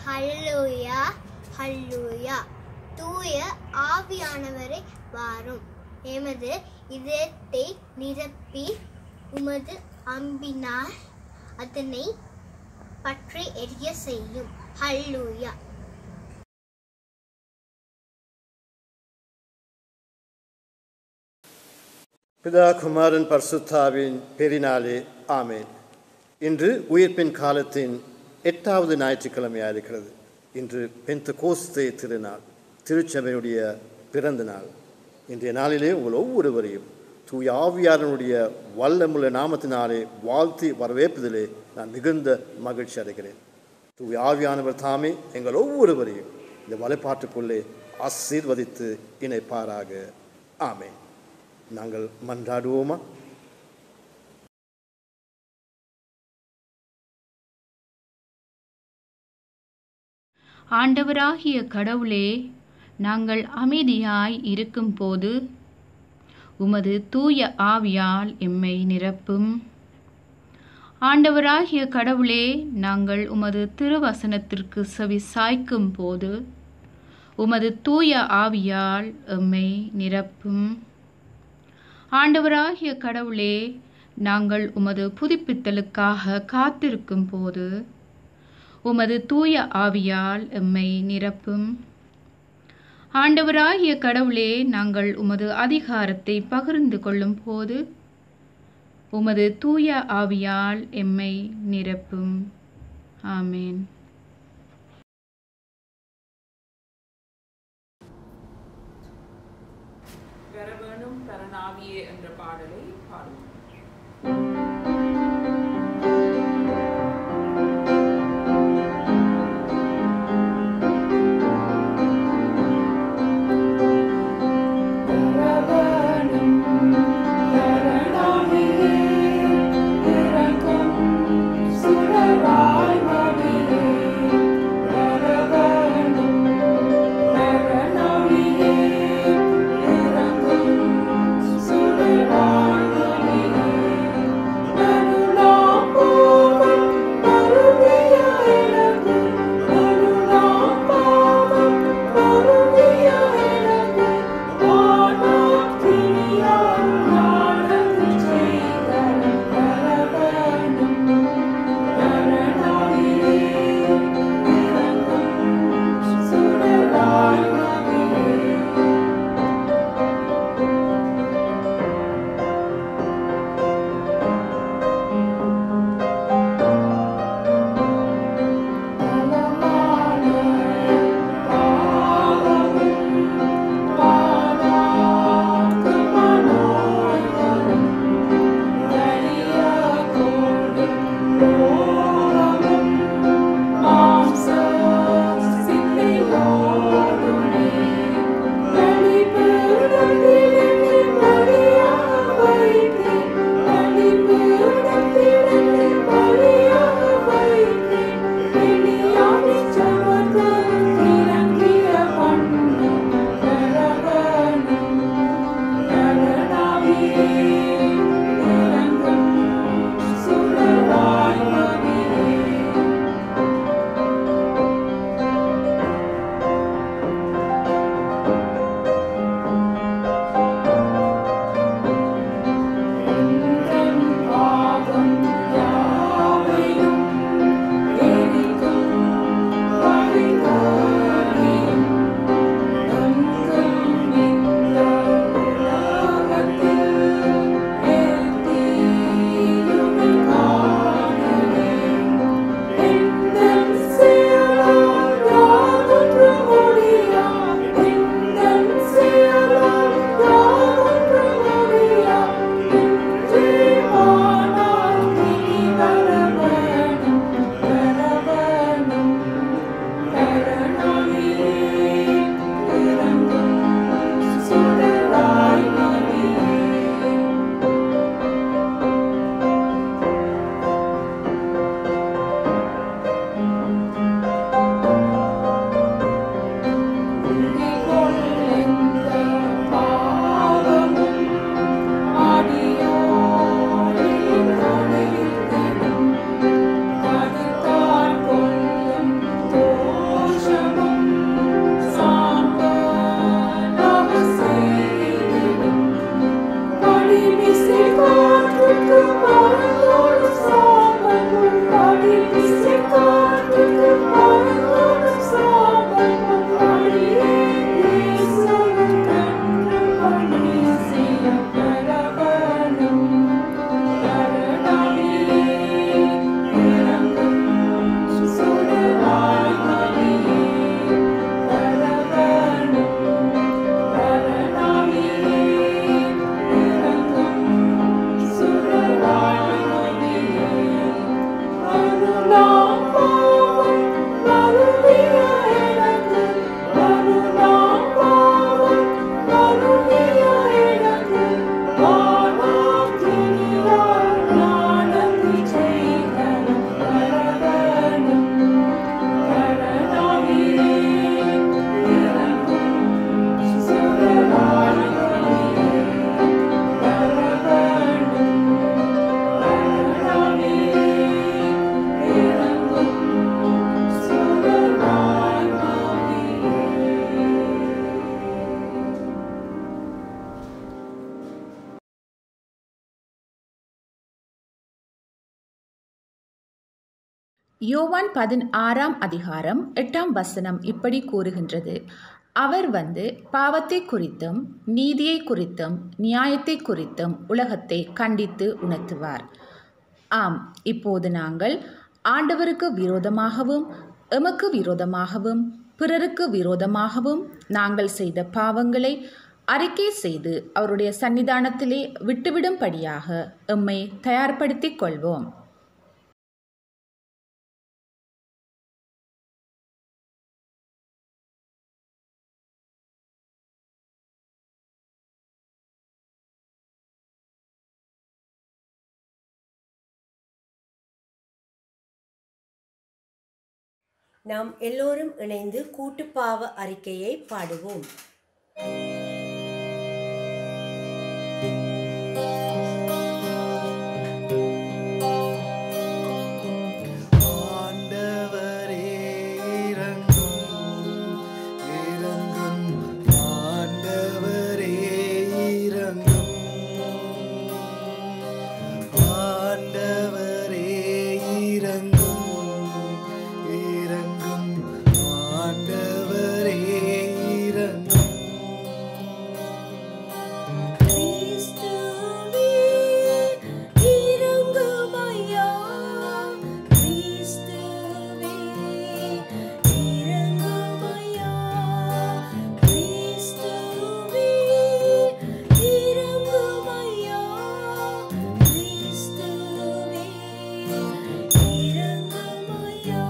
Hallelujah hallelujah தூய ஆவியானவரை வாரும் எமது இதயத்தை நிரப்பி உமது அம்பினால் அதனை பற்றி எரிய செய்யும் ஹல்லுயா பிதா குமாரன் பர்சுத்தாவின் பெரினாலே ஆமேன் இன்று உயிர்ப்பின் காலத்தின் எட்டாவது ஞாயிற்றுக்கிழமையாக இருக்கிறது இன்று பெந்த கோஸ்தே திருநாள் திருச்சபையுடைய பிறந்த நாள் இன்றைய நாளிலே உங்கள் ஒவ்வொருவரையும் தூய ஆவியாரனுடைய வல்லமுள்ள நாமத்தினாலே வாழ்த்தி வரவேற்பதிலே நான் மிகுந்த மகிழ்ச்சி அடைகிறேன் தூய ஆவியானவர் தாமே எங்கள் ஒவ்வொருவரையும் இந்த வலைப்பாட்டுக்குள்ளே ஆசீர்வதித்து இணைப்பாராக ஆமென் நாங்கள் மன்றாடுவோமா ஆண்டவராகிய கடவுளே நாங்கள் அமைதியாய் இருக்கும்போது உமது தூய ஆவியால் எம்மை நிரப்பும் ஆண்டவராகிய கடவுளே நாங்கள் உமது திருவசனத்திற்கு செவி சாய்க்கும் போது உமது தூய ஆவியால் எம்மை நிரப்பும் ஆண்டவராகிய கடவுளே நாங்கள் உமது புதுப்பித்தலுக்காக காத்திருக்கும் போது உமது தூய ஆவியால் எம்மை நிரப்பும் ஆண்டவராகிய கடவுளே நாங்கள் உமது அதிகாரத்தை பகிர்ந்து கொள்ளும் போது உமது தூய ஆவியால் எம்மை நிரப்பும் ஆமேன் பெறவேணும் பெறனாவியே என்ற பாடலை பாடுவோம் சுடராய் மடியே யோவான் பதினாறாம் அதிகாரம் எட்டாம் வசனம் இப்படி கூறுகின்றது அவர் வந்து பாவத்தை குறித்தும் நீதியை குறித்தும் நியாயத்தை குறித்தும் உலகத்தை கண்டித்து உணர்த்துவார் ஆம் இப்போது நாங்கள் ஆண்டவருக்கு விரோதமாகவும் எமக்கு விரோதமாகவும் பிறருக்கு விரோதமாகவும் நாங்கள் செய்த பாவங்களை அறிக்கை செய்து அவருடைய சன்னிதானத்திலே விட்டுவிடும்படியாக எம்மை தயார்படுத்திக் கொள்வோம் நாம் எல்லோரும் இணைந்து கூட்டுப்பாவ அறிக்கையை பாடுவோம் ஆண்டவரே இறங்கும் இறங்கும் ஆண்டவரே இறங்கும் ஆண்டவரே இறங்கும் இறங்கும் ஆண்டவரே இறங்கும் கிறிஸ்துவே இறங்குமையா கிறிஸ்துவே இறங்குமையா கிறிஸ்துவே இறங்குமையா கிறிஸ்துவே இறங்குமையா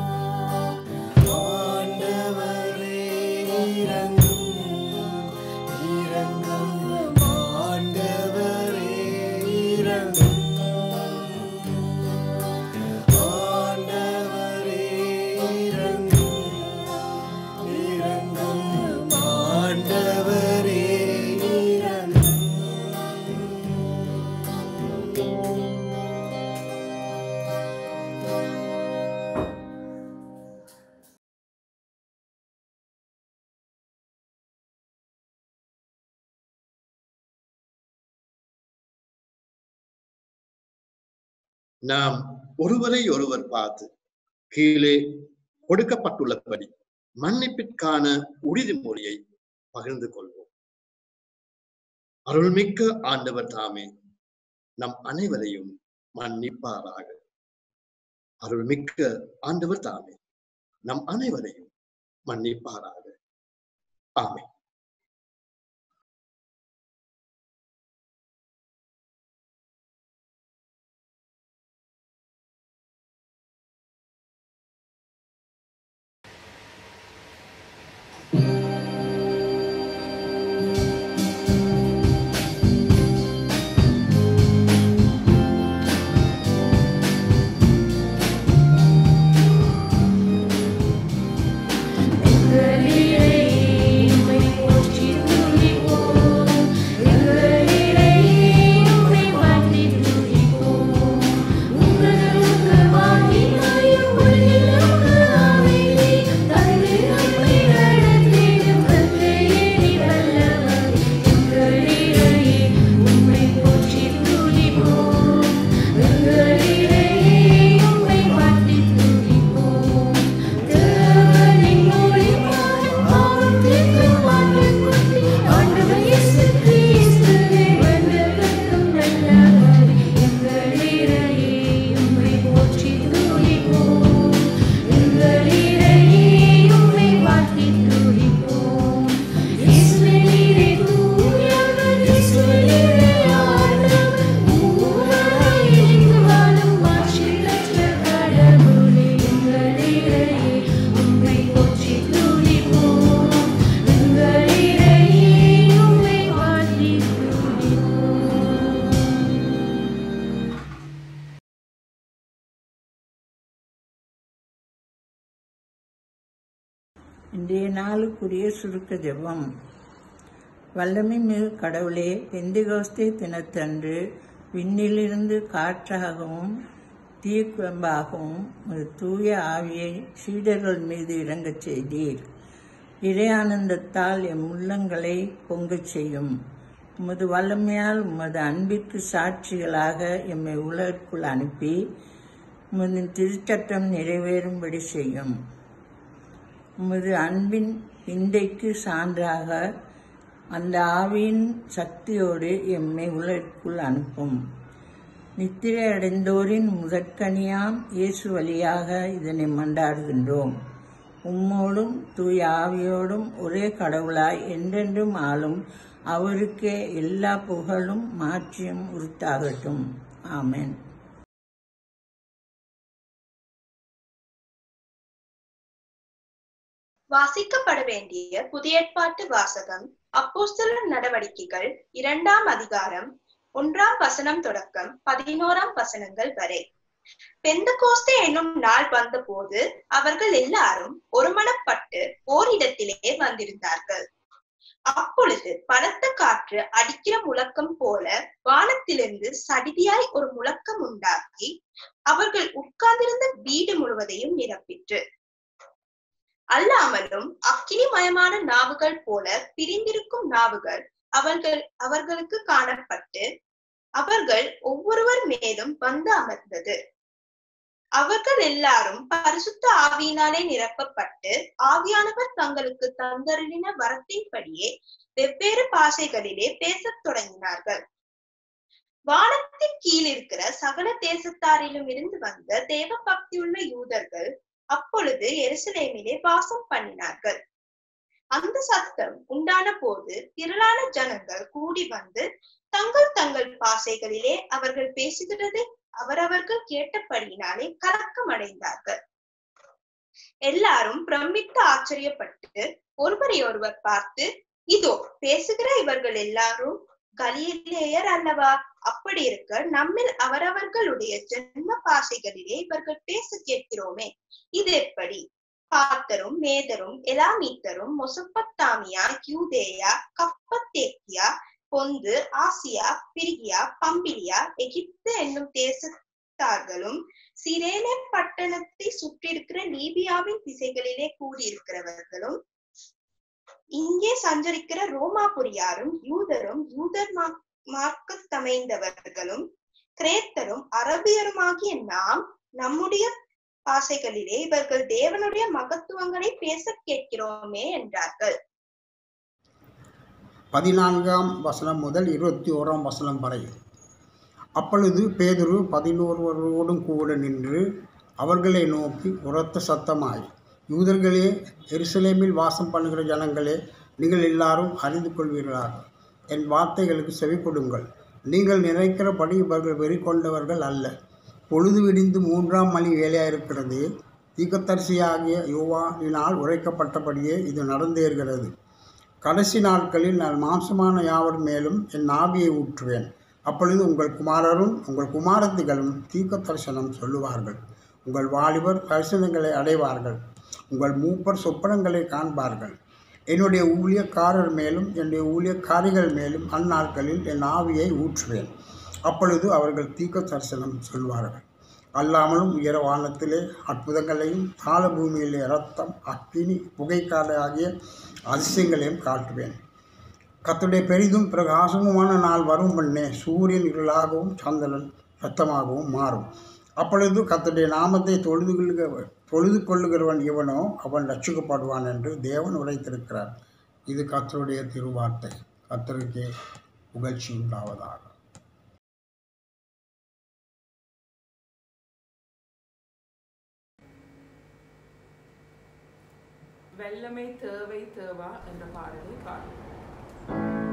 ஆண்டவரே இறங்கும் இறங்கும் ஆண்டவரே இறங்கும் ஆண்டவரே இறங்கும் இறங்கும் ஆண்டவரே இறங்கும் நாம் ஒருவரை ஒருவர் பார்த்து கீழே கொடுக்கப்பட்டுள்ளபடி மன்னிப்பிற்கான உறுதிமொழியை பகிர்ந்து கொள்வோம் அருள்மிக்க ஆண்டவர் தாமே நம் அனைவரையும் மன்னிப்பாராக அருள்மிக்க ஆண்டவர் தாமே நம் அனைவரையும் மன்னிப்பாராக ஆமென் இன்றைய நாளுக்குரிய சுருக்க ஜெபம் வல்லமை மிகு கடவுளே பெந்திகோஸ்தே தினத்தன்று விண்ணிலிருந்து காற்றாகவும் தீக்குழம்பாகவும் ஒரு தூய ஆவியை சீடர்கள் மீது இறங்கச் செய்தீர் இறையானந்தத்தால் எம் உள்ளங்களை பொங்கச் செய்யும் உமது வல்லமையால் உமது அன்பிற்கு சாட்சிகளாக எம்மை உலகிற்குள் அனுப்பி உமது திருச்சட்டம் நிறைவேறும்படி செய்யும் உமது அன்பின் விந்தைக்கு சான்றாக அந்த ஆவியின் சக்தியோடு எம்மை உலகிற்குள் அனுப்பும் நித்திரை அடைந்தோரின் முதற்கனியாம் இயேசு வழியாக இதனை மன்றாடுகின்றோம் உம்மோடும் தூய ஆவியோடும் ஒரே கடவுளாய் என்றென்றும் ஆளும் அவருக்கே எல்லா புகழும் மாற்றியும் உரித்தாகட்டும் ஆமென் வாசிக்கப்பட வேண்டிய புதிய ஏற்பாட்டு வாசகம் அப்போஸ்தலர் நடவடிக்கைகள் இரண்டாம் அதிகாரம் ஒன்றாம் வசனம் தொடக்கம் பதினோராம் வசனங்கள் வரை பெந்தகோஸ்தே என்னும் நாள் வந்தபோது அவர்கள் எல்லாரும் ஒருமனப்பட்டு ஓரிடத்திலே வந்திருந்தார்கள் அப்பொழுது பலத்த காற்று அடிக்கிற முழக்கம் போல வானத்திலிருந்து சடிதியாய் ஒரு முழக்கம் உண்டாகி அவர்கள் உட்கார்ந்திருந்த வீடு முழுவதையும் நிரப்பிற்று அல்லாமலும் அக்கினிமயமான நாவுகள் போல பிரிந்திருக்கும் நாவுகள் அவர்கள் அவர்களுக்கு காணப்பட்டு அவர்கள் ஒவ்வொருவர் மேலும் வந்து அமர்ந்தது அவர்கள் எல்லாரும் பரிசுத்த ஆவியினாலே நிரப்பப்பட்டு ஆவியானவர் தங்களுக்கு தந்தருளின வரத்தின்படியே வெவ்வேறு பாஷைகளிலே பேசத் தொடங்கினார்கள் வானத்தின் கீழ் இருக்கிற சகல தேசத்தாரிலும் இருந்து வந்த தேவ பக்தியுள்ள யூதர்கள் அப்பொழுது எருசலேமிலே வாசம் பண்ணினார்கள் அந்த சத்தம் உண்டான போது திரளான ஜனங்கள் கூடி வந்து தங்கள் தங்கள் பாசைகளிலே அவர்கள் பேசுகிறதை அவரவர்கள் கேட்டபடியினாலே கலக்கம் அடைந்தார்கள் எல்லாரும் பிரமித்து ஆச்சரியப்பட்டு ஒருவரை ஒருவர் பார்த்து இதோ பேசுகிற இவர்கள் எல்லாரும் கலிலேயர் அல்லவா அப்படி இருக்க நம்மில் அவரவர்களுடைய ஜென்ம பாசைகளிலே இவர்கள் பேச கேட்கிறோமே இது எப்படி பாத்தரும் மேதரும் எலாமீத்தரும் மொசப்பத்தாமியா யூதேயா கப்பத்தேக்கியா பொந்து ஆசியா பிரிகியா பம்பிலியா எகிப்து என்னும் தேசத்தார்களும் சிரேனே பட்டணத்தை சுற்றியிருக்கிற லீபியாவின் திசைகளிலே கூடியிருக்கிறவர்களும் இங்கே சஞ்சரிக்கிற ரோமாபுரியாரும் யூதரும் யூதர் மார்க்கத்தமைந்தவர்களும் கிரேத்தரும் அரபியருமாகிய நாம் நம்முடைய பாசைகளிலே இவர்கள் தேவனுடைய மகத்துவங்களை பேச கேட்கிறோமே என்றார்கள் பதினான்காம் வசனம் முதல் இருபத்தி ஓராம் வசனம் வரை அப்பொழுது பேதுரு பதினோருவரோடும் கூட நின்று அவர்களை நோக்கி உரத்த சத்தமாய் யூதர்களே எருசலேமில் வாசம் பண்ணுகிற ஜனங்களே நீங்கள் எல்லாரும் அறிந்து கொள்வீர்களாக என் வார்த்தைகளுக்கு செவி கொடுங்கள் நீங்கள் நினைக்கிறபடி இவர்கள் வெறி கொண்டவர்கள் அல்ல பொழுது விடிந்து மூன்றாம் மணி வேலையாயிருக்கிறது தீக்கத்தரிசியாகிய யோவானினால் உரைக்கப்பட்டபடியே இது நடந்தேறுகிறது கடைசி நாட்களில் நான் மாம்சமான யாவர் மேலும் என் ஆவியை ஊற்றுவேன் அப்பொழுது உங்கள் குமாரரும் உங்கள் குமாரத்திகளும் தீக்க தரிசனம் சொல்லுவார்கள் உங்கள் வாலிபர் தரிசனங்களை அடைவார்கள் உங்கள் மூப்பர் சொப்பனங்களை காண்பார்கள் என்னுடைய ஊழியக்காரர் மேலும் என்னுடைய ஊழியக்காரிகள் மேலும் அந்நாட்களில் என் ஆவியை ஊற்றுவேன் அப்பொழுது அவர்கள் தீக்க தரிசனம் சொல்வார்கள் அல்லாமலும் உயர வானத்திலே அற்புதங்களையும் தாள பூமியிலே இரத்தம் அக்கினி புகைக்காடு ஆகிய அதிசயங்களையும் காட்டுவேன் கத்துடைய பெரிதும் பிரகாசமுமான நாள் வரும் முன்னே சூரியன் இருளாகவும் சந்திரன் ரத்தமாகவும் மாறும் அப்பொழுது கத்துடைய நாமத்தை தொழுது கொள்ளுக தொழுது கொள்ளுகிறவன் இவனோ அவன் ரட்சிக்கப்படுவான் என்று தேவன் உரைத்திருக்கிறார் இது கத்தருடைய திருவார்த்தை கத்தருக்கே புகழ்ச்சி உண்டாவதாக வெள்ளமை தேவை தேவா என்ற பாடலை பாடுவோம்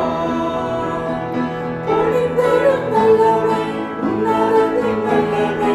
வல்லமை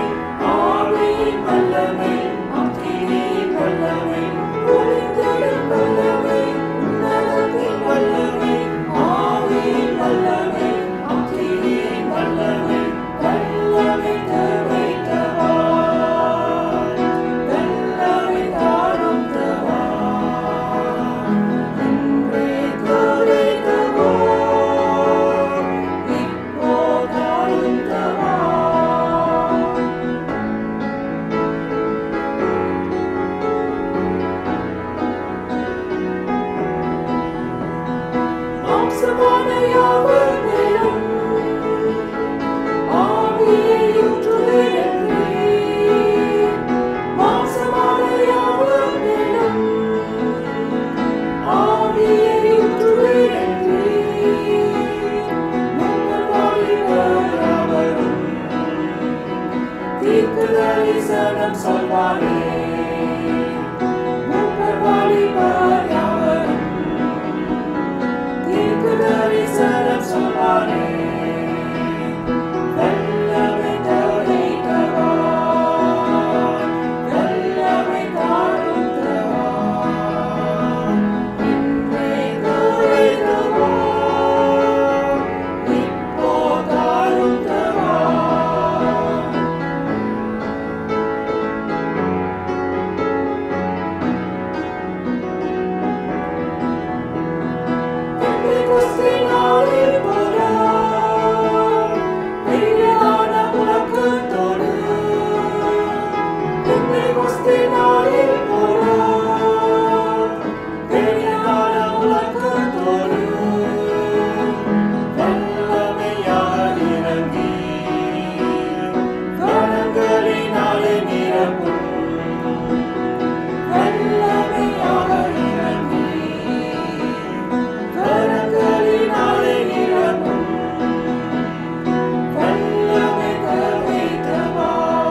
தரிசனம் சொல்வாரே மூப்பர் வாலிபர் யாவரும் தீர்க்க தரிசனம் சொல்வாரே வல்லமை தழைத்தவா வல்லமை தாழ்ந்தவா இன்றே தழைத்தவா இப்போ தாழ்ந்தவா பெந்தெகோஸ்தே நாளில் போல பெரியதான முழக்கத்தோடு பெந்தெகோஸ்தே நாளில் போல பெரியதான முழக்கத்தோடு வல்லமையாக இறங்கி கரங்களினாலே நிரப்பும் வல்லமையாக இறங்கி கரங்களினாலே நிரப்பும் வல்லமை தவைத்தவா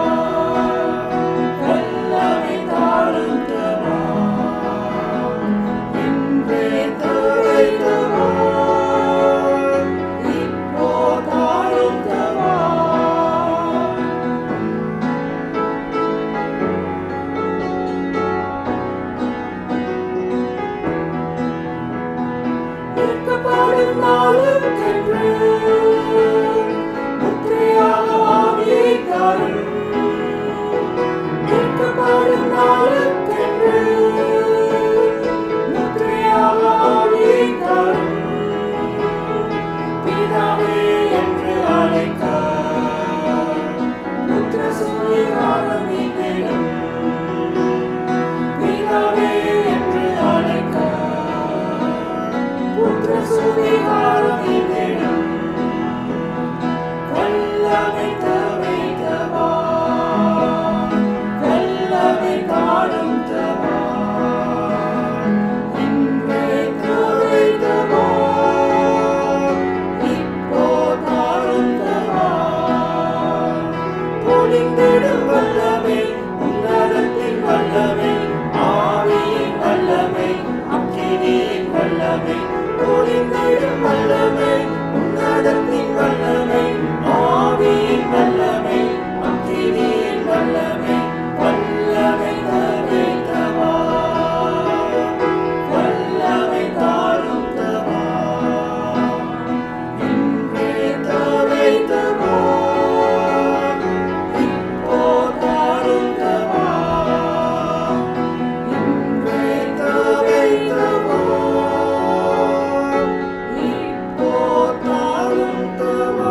வல்லமை தாழ்ந்தவா இன்றே தவைத்தவா இப்போ தாழ்ந்தவா நிற்கப்படும் நாளுக்கென்று முற்றையாக ஆவியை தாரும். நிற்கப்படும் நாளுக்கென்று முற்றையாக ஆவியை தாரும். பிதாவே என்று அழைக்க புத்திர சுவிகாரம் என்னிடம். பிதாவே என்று அழைக்க புத்திர சுவிகாரம் என்னிடம். வல்லமை தவைத்தவா, வல்லமை காணும் தவா. இன்றே தவைத்தவா, இப்போ தாழும் தவா. பொழிந்திடும் வல்லமை, உன்னதத்தின் வல்லமை, ஆவியின் வல்லமை, அக்கினியின் வல்லமை, பொழிந்திடும் வல்லமை, உன்னதத்தின் வல்லமை, ஆவியின் வல்லமை, அக்கினியின் வல்லமை, வல்லமை தவைத்தவா, வல்லமை தாரும் தவா. இன்றே தவைத்தவா, இப்போ தாரும் தவா. இன்றே தவைத்தவா, இப்போ தாரும் தவா.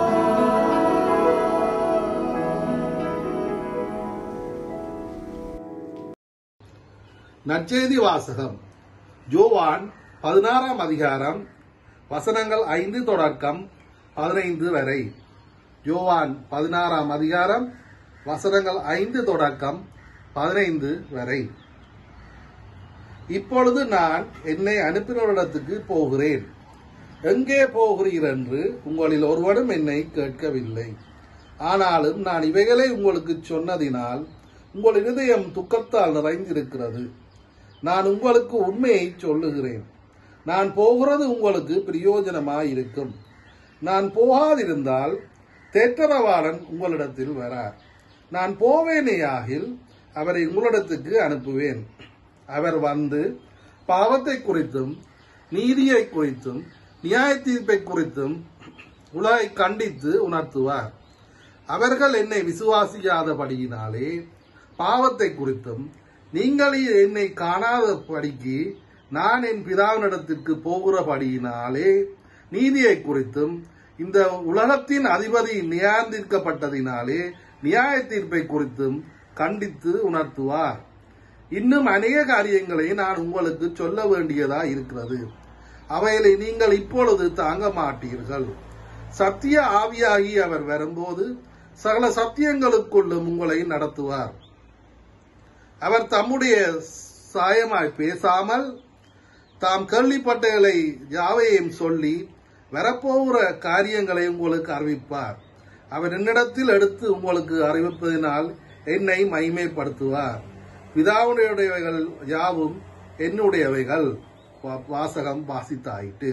நற்செய்தி வாசகம் ஜோவான் பதினாறாம் அதிகாரம் வசனங்கள் ஐந்து தொடக்கம் பதினைந்து வரை யோவான் பதினாறாம் அதிகாரம் வசனங்கள் ஐந்து தொடக்கம் பதினைந்து வரை இப்பொழுது நான் என்னை அனுப்பினவரிடத்துக்கு போகிறேன் எங்கே போகிறீர் என்று உங்களில் ஒருவனும் என்னை கேட்கவில்லை ஆனாலும் நான் இவைகளை உங்களுக்கு சொன்னதினால் உங்கள் இருதயம் துக்கத்தால் நிறைந்திருக்கிறது நான் உங்களுக்கு உண்மையை சொல்லுகிறேன் நான் போகிறது உங்களுக்கு பிரயோஜனமாயிருக்கும் நான் போகாதிருந்தால் தேற்றரவாளன் உங்களிடத்தில் வரார் நான் போவேனேயாகில் அவரை உங்களிடத்துக்கு அனுப்புவேன் அவர் வந்து பாவத்தை குறித்தும் நீதியை குறித்தும் நியாய தீர்ப்பை குறித்தும் உலகை கண்டித்து உணர்த்துவார் அவர்கள் என்னை விசுவாசியாதபடியினாலே பாவத்தை குறித்தும் நீங்கள் என்னை காணாதபடிக்கு நான் என் பிதாவினிடத்திற்கு போகிறபடியினாலே நீதியை குறித்தும் இந்த உலகத்தின் அதிபதி நியாயந்திருக்கப்பட்டதினாலே நியாய தீர்ப்பை குறித்தும் கண்டித்து உணர்த்துவார் இன்னும் அநேக காரியங்களை நான் உங்களுக்கு சொல்ல வேண்டியதா இருக்கிறது அவைகளை நீங்கள் இப்பொழுது தாங்க மாட்டீர்கள் சத்திய ஆவியாகி அவர் வரும்போது சகல சத்தியங்களுக்குள்ளும் உங்களை நடத்துவார் அவர் தம்முடைய சாயமாய் பேசாமல் தாம் கேள்விப்பட்டகளை யாவையும் சொல்லி வரப்போகிற காரியங்களை உங்களுக்கு அறிவிப்பார் அவர் என்னிடத்தில் எடுத்து உங்களுக்கு அறிவிப்பதினால் என்னை மகிமைப்படுத்துவார் பிதாவுடையவைகள் யாவும் என்னுடையவைகள் வா- வாசகம் வாசித்தாயிட்டு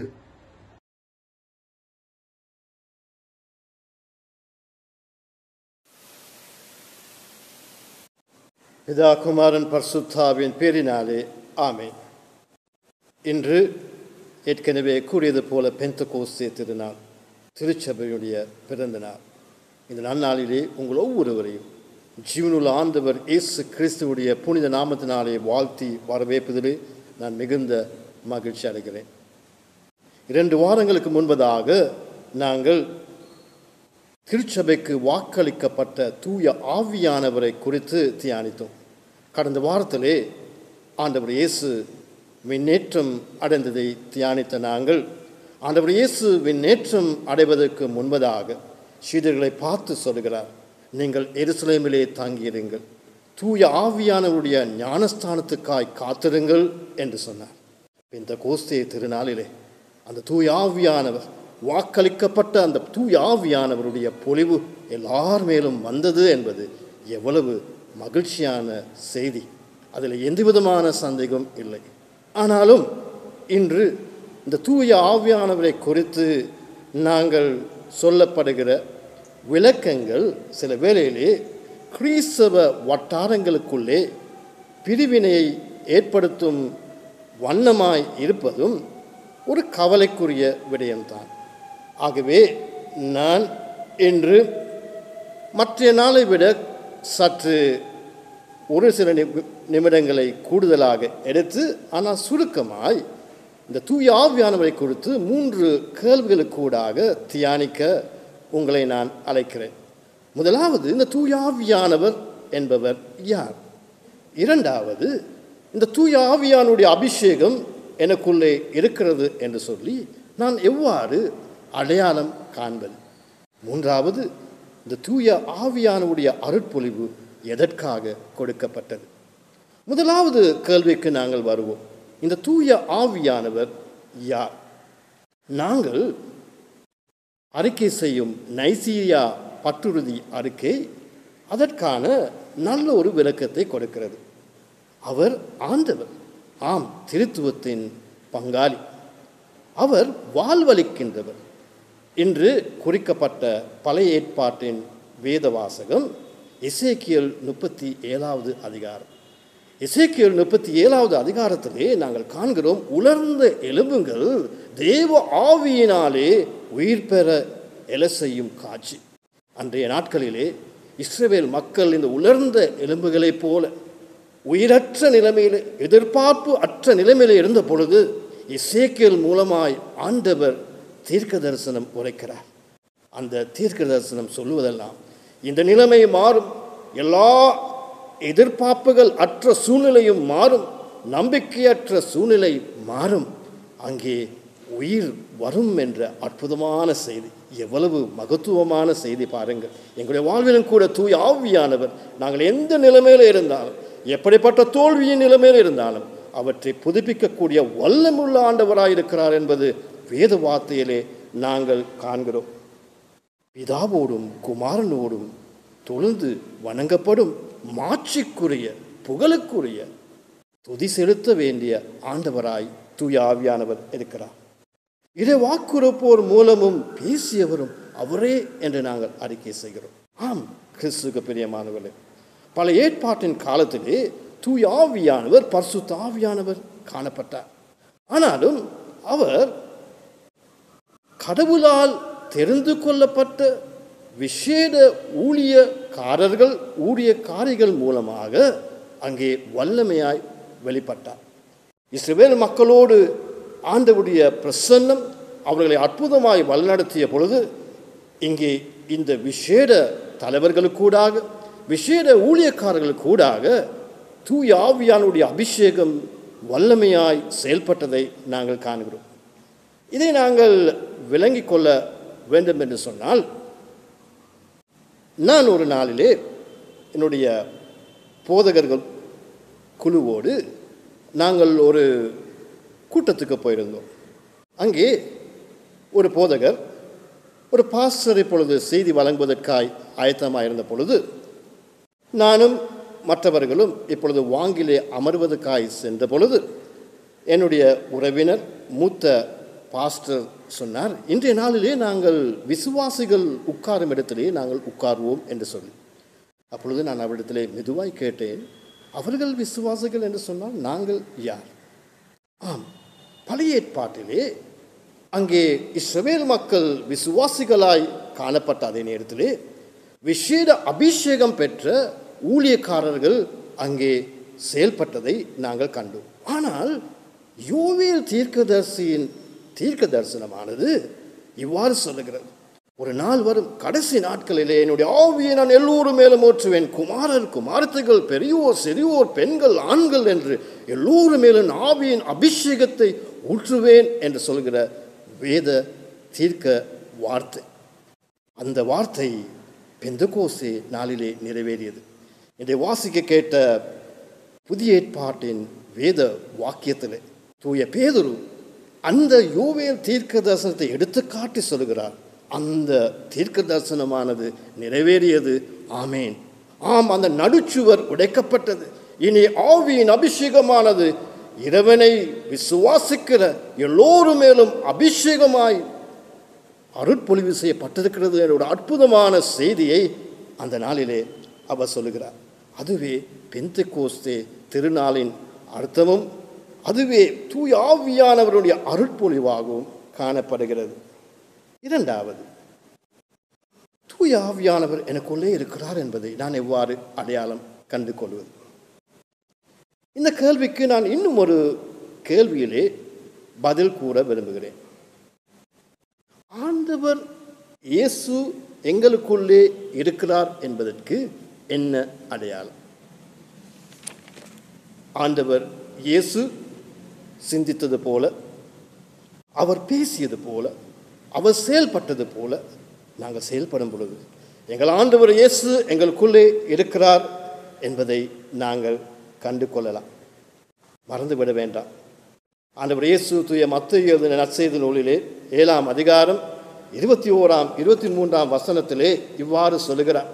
பிதா குமாரன் பர்சுத்தாவின் பேரினாலே ஆமென் இன்று ஏற்கனவே கூறியது போல பெந்தகோஸ்தே திருநாள் திருச்சபையுடைய பிறந்த நாள் இந்த நன்னாளிலே உங்கள் ஒவ்வொருவரையும் ஜீவனுள்ள ஆண்டவர் இயேசு கிறிஸ்துவுடைய புனித நாமத்தினாலே வாழ்த்தி வரவேற்பதிலே நான் மிகுந்த மகிழ்ச்சி அடைகிறேன் இரண்டு வாரங்களுக்கு முன்பதாக நாங்கள் திருச்சபைக்கு வாக்களிக்கப்பட்ட தூய ஆவியானவரை குறித்து தியானித்தோம் கடந்த வாரத்திலே ஆண்டவர் இயேசு விண்ணேற்றம் அடைந்ததை தியானித்த நாங்கள் ஆண்டவர் இயேசு விண்ணேற்றம் அடைவதற்கு முன்பதாக சீடர்களை பார்த்து சொல்கிறார் நீங்கள் எருசலேமிலே தாங்கியிருங்கள் தூய ஆவியானவருடைய ஞானஸ்தானத்துக்காய் காத்திருங்கள் என்று சொன்னார் இந்த கோஸ்தே திருநாளிலே அந்த தூய ஆவியானவர் வாக்களிக்கப்பட்ட அந்த தூய ஆவியானவருடைய பொலிவு எல்லார் மேலும் வந்தது என்பது எவ்வளவு மகிழ்ச்சியான செய்தி அதில் எந்த விதமான சந்தேகம் இல்லை ஆனாலும் இன்று இந்த தூய ஆவியானவரை குறித்து நாங்கள் சொல்லப்படுகிற விளக்கங்கள் சில வேளையிலே கிறிஸ்தவ வட்டாரங்களுக்குள்ளே பிரிவினையை ஏற்படுத்தும் வண்ணமாய் இருப்பதும் ஒரு கவலைக்குரிய விடயம்தான் ஆகவே நான் இன்று மற்ற நாளை விட சற்று ஒரு சில நிமி- நிமிடங்களை கூடுதலாக எடுத்து ஆனால் சுருக்கமாய் இந்த தூய ஆவியானவரை குறித்து மூன்று கேள்விகளுக்கூடாக தியானிக்க உங்களை நான் அழைக்கிறேன் முதலாவது இந்த தூய ஆவியானவர் என்பவர் யார் இரண்டாவது இந்த தூய ஆவியானுடைய அபிஷேகம் எனக்குள்ளே இருக்கிறது என்று சொல்லி நான் எவ்வாறு அடையாளம் காண்பது மூன்றாவது இந்த தூய ஆவியானுடைய அருட்பொழிவு எதற்காக கொடுக்கப்பட்டது முதலாவது கேள்விக்கு நாங்கள் வருவோம் இந்த தூய ஆவியானவர் யார் நாங்கள் அறிக்கை செய்யும் நைசீரியா பற்றுறுதி அறிக்கை அதற்கான நல்ல ஒரு விளக்கத்தை கொடுக்கிறது அவர் ஆண்டவர் ஆம் திருத்துவத்தின் பங்காளி அவர் வாழ்வளிக்கின்றவர் இன்று குறிக்கப்பட்ட பழைய ஏற்பாட்டின் வேத வாசகம் இசேக்கியல் முப்பத்தி ஏழாவது அதிகாரம் இசைக்கியல் முப்பத்தி ஏழாவது அதிகாரத்திலே நாங்கள் காண்கிறோம் உலர்ந்த எலும்புகள் தேவ ஆவியினாலே உயிர் பெற எழ செய்யும் காட்சி அன்றைய நாட்களிலே இஸ்ரவேல் மக்கள் இந்த உலர்ந்த எலும்புகளைப் போல உயிரற்ற நிலைமையில் எதிர்பார்ப்பு அற்ற நிலைமையில் இருந்த பொழுது இசேக்கியல் மூலமாய் ஆண்டவர் தீர்க்க தரிசனம் உரைக்கிறார் அந்த தீர்க்க தரிசனம் சொல்லுவதெல்லாம் இந்த நிலைமை மாறும் எல்லா எதிர்பார்ப்புகள் அற்ற சூழ்நிலையும் மாறும் நம்பிக்கையற்ற சூழ்நிலை மாறும் அங்கே உயிர் வரும் என்ற அற்புதமான செய்தி எவ்வளவு மகத்துவமான செய்தி பாருங்கள் எங்களுடைய வாழ்விலும் கூட தூய் ஆவியானவர் நாங்கள் எந்த நிலைமையில் இருந்தாலும் எப்படிப்பட்ட தோல்வியின் நிலைமையில் இருந்தாலும் அவற்றை புதுப்பிக்கக்கூடிய வல்லமுள்ள ஆண்டவராய் இருக்கிறார் என்பது வேத வார்த்தையிலே நாங்கள் காண்கிறோம் பிதாவோடும் குமாரனோடும் தொழுது வணங்கப்படும் மாட்சிக்குரிய புகழுக்குரிய துதி செலுத்த வேண்டிய ஆண்டவராய் தூய ஆவியானவர் இருக்கிறார் இதை வாக்குறுப்போர் மூலமும் பேசியவரும் அவரே என்று நாங்கள் அறிக்கை செய்கிறோம் ஆம் கிறிஸ்துக்கு பிரியமானவர்களே பல ஏற்பாட்டின் காலத்திலே தூய ஆவியானவர் பரிசுத்த ஆவியானவர் காணப்பட்டார் ஆனாலும் அவர் கடவுளால் தெரிந்து கொள்ளப்பட்ட விசேட ஊழியக்காரர்கள் ஊழியக்காரிகள் மூலமாக அங்கே வல்லமையாய் வெளிப்பட்டார் இஸ்ரவேல் மக்களோடு ஆண்டவுடைய பிரசன்னம் அவர்களை அற்புதமாய் வழிநடத்திய பொழுது இங்கே இந்த விசேட தலைவர்களுக்கூடாக விசேட ஊழியக்காரர்களுக்கூடாக தூய ஆவியானுடைய அபிஷேகம் வல்லமையாய் செயல்பட்டதை நாங்கள் காண்கிறோம் இதை நாங்கள் விளங்கிக் கொள்ள வேண்டும் என்று சொன்னால் நான் ஒரு நாளிலே என்னுடைய போதகர்கள் குழுவோடு நாங்கள் ஒரு கூட்டத்துக்கு போயிருந்தோம் அங்கே ஒரு போதகர் ஒரு பாஸ்டர் இப்பொழுது செய்தி வழங்குவதற்காய் ஆயத்தமாக இருந்த பொழுது நானும் மற்றவர்களும் இப்பொழுது வாங்கிலே அமர்வதற்காய் சென்ற பொழுது என்னுடைய உறவினர் மூத்த பாஸ்டர் சொன்னார் இன்றைய நாளிலே நாங்கள் விசுவாசிகள் உட்காரும் இடத்திலே நாங்கள் உட்கார்வோம் என்று சொல்லி அப்பொழுது நான் அவரிடத்திலே மெதுவாய் கேட்டேன் அவர்கள் விசுவாசிகள் என்று சொன்னால் நாங்கள் யார் ஆம் பழைய ஏற்பாட்டிலே அங்கே இஸ்ரவேல் மக்கள் விசுவாசிகளாய் காணப்பட்ட அதே நேரத்திலே விசேட அபிஷேகம் பெற்ற ஊழியக்காரர்கள் அங்கே செயல்பட்டதை நாங்கள் கண்டோம் ஆனால் யோவேல் தீர்க்கதரிசியின் தீர்க்க தரிசனமானது இவ்வாறு சொல்லுகிறது ஒரு நாள் வரும் கடைசி நாட்களிலே என்னுடைய ஆவியை நான் எல்லோரும் மேலும் ஊற்றுவேன் குமாரர் குமாரத்தைகள் பெரியோர் சிறியோர் பெண்கள் ஆண்கள் என்று எல்லோரும் மேலும் ஆவியின் அபிஷேகத்தை ஊற்றுவேன் என்று சொல்கிற வேத தீர்க்க வார்த்தை அந்த வார்த்தை பெந்தகோசே நாளிலே நிறைவேறியது இதை வாசிக்க கேட்ட புதிய ஏற்பாட்டின் வேத வாக்கியத்தில் தூய பேதுரு அந்த யோவேல் தீர்க்க தரிசனத்தை எடுத்து காட்டி சொல்கிறார் அந்த தீர்க்க தரிசனமானது நிறைவேறியது ஆமேன் ஆம் அந்த நடுச்சுவர் உடைக்கப்பட்டது இனி ஆவியின் அபிஷேகமானது இறைவனை விசுவாசிக்கிற எல்லோரும் மேலும் அபிஷேகமாய் அருட்பொழிவு செய்யப்பட்டிருக்கிறது என்ற ஒரு அற்புதமான செய்தியை அந்த நாளிலே அவர் சொல்லுகிறார் அதுவே பெந்தைக்கோஸ்தே திருநாளின் அர்த்தமும் அதுவே தூய ஆவியானவருடைய அருட்பொழிவாகவும் காணப்படுகிறது இரண்டாவது தூய ஆவியானவர் எனக்குள்ளே இருக்கிறார் என்பதை நான் எவ்வாறு அடையாளம் கண்டு கொள்வது இந்த கேள்விக்கு நான் இன்னும் ஒரு கேள்வியிலே பதில் கூற விரும்புகிறேன் ஆண்டவர் இயேசு எங்களுக்குள்ளே இருக்கிறார் என்பதற்கு என்ன அடையாளம் ஆண்டவர் இயேசு சிந்தித்தது போல அவர் பேசியது போல அவர் செயல்பட்டது போல நாங்கள் செயல்படும் பொழுது எங்கள் ஆண்டவர் இயேசு எங்களுக்குள்ளே இருக்கிறார் என்பதை நாங்கள் கண்டு கொள்ளலாம் மறந்துவிட வேண்டாம் ஆண்டவர் இயேசு தூய மத்திய எழுதின நற்செய்தி நூலிலே ஏழாம் அதிகாரம் இருபத்தி ஓராம் இருபத்தி மூன்றாம் வசனத்திலே இவ்வாறு சொல்லுகிறார்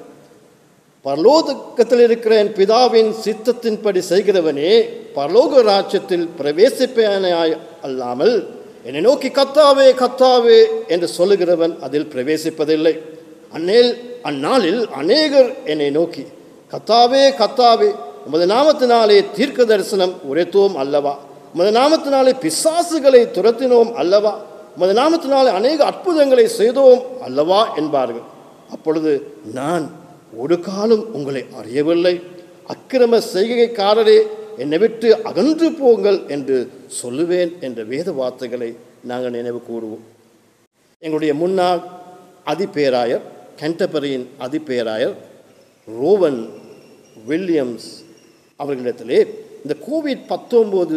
பரலோகத்தில் இருக்கிற என் பிதாவின் சித்தத்தின்படி செய்கிறவனே பரலோக ராஜ்யத்தில் பிரவேசிப்பேனாய் அல்லாமல் என்னை நோக்கி கத்தாவே கத்தாவே என்று சொல்லுகிறவன் அதில் பிரவேசிப்பதில்லை அந்நேல் அந்நாளில் அநேகர் என்னை நோக்கி கத்தாவே கத்தாவே உமது நாமத்தினாலே தீர்க்க தரிசனம் உரைத்தோம் அல்லவா உமது நாமத்தினாலே பிசாசுகளை துரத்தினோம் அல்லவா உமது நாமத்தினாலே அநேக அற்புதங்களை செய்தோம் அல்லவா என்பார்கள் அப்பொழுது நான் ஒரு காலம் உங்களை அறியவில்லை அக்கிரம செய்கைக்காரரே என்னை விட்டு அகன்று போங்கள் என்று சொல்லுவேன் என்ற வேத வார்த்தைகளை நாங்கள் நினைவு கூறுவோம் எங்களுடைய முன்னாள் அதிபேராயர் கென்டபரியின் அதிபேராயர் ரோவன் வில்லியம்ஸ் அவர்களிடத்திலே இந்த கோவிட் பத்தொம்போது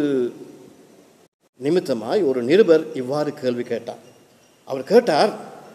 நிமித்தமாய் ஒரு நிருபர் இவ்வாறு கேள்வி கேட்டார் அவர் கேட்டார்